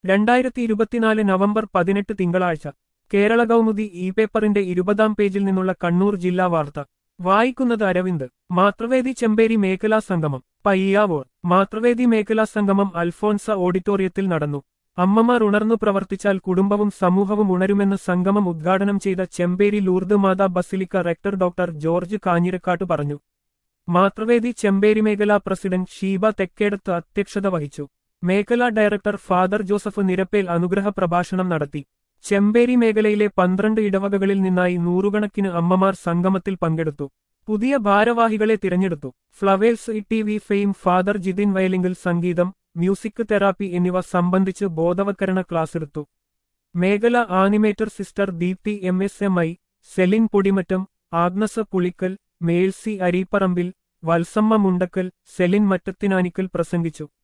രണ്ടായിരത്തി ഇരുപത്തിനാല് നവംബർ പതിനെട്ട് തിങ്കളാഴ്ച കേരള കൗമുദി ഇ പേപ്പറിന്റെ ഇരുപതാം പേജിൽ നിന്നുള്ള കണ്ണൂർ ജില്ലാ വാർത്ത വായിക്കുന്നത് അരവിന്ദ് മാതൃവേദി ചെമ്പേരി മേഖലാ സംഗമം പയ്യാവൂർ മാതൃവേദി മേഖലാ സംഗമം അൽഫോൻസ ഓഡിറ്റോറിയത്തിൽ നടന്നു അമ്മമാർ ഉണർന്നു പ്രവർത്തിച്ചാൽ കുടുംബവും സമൂഹവും ഉണരുമെന്ന് സംഗമം ഉദ്ഘാടനം ചെയ്ത Chemperi Lourdes Mata basilica rector doctor George Kanjirakattu പറഞ്ഞു മാതൃവേദി ചെമ്പേരി മേഖലാ പ്രസിഡന്റ് ഷീബ തെക്കേടത്ത് അധ്യക്ഷത വഹിച്ചു മേഖലാ ഡയറക്ടർ ഫാദർ ജോസഫ് നിരപ്പേൽ അനുഗ്രഹ പ്രഭാഷണം നടത്തി ചെമ്പേരി മേഖലയിലെ പന്ത്രണ്ട് ഇടവകകളിൽ നിന്നായി നൂറുകണക്കിന് അമ്മമാർ സംഗമത്തിൽ പങ്കെടുത്തു പുതിയ ഭാരവാഹികളെ തിരഞ്ഞെടുത്തു Flowers E T V fame father Jithin വയലിംഗിൽ സംഗീതം മ്യൂസിക് തെറാപ്പി എന്നിവ സംബന്ധിച്ച് ബോധവൽക്കരണ ക്ലാസ് എടുത്തു മേഖല animator sister Deepthi M S M I Celine Podimattam Agnes Pulickal Mercy Areeparambil Valsamma Mundackal Celine Mattathinanickal പ്രസംഗിച്ചു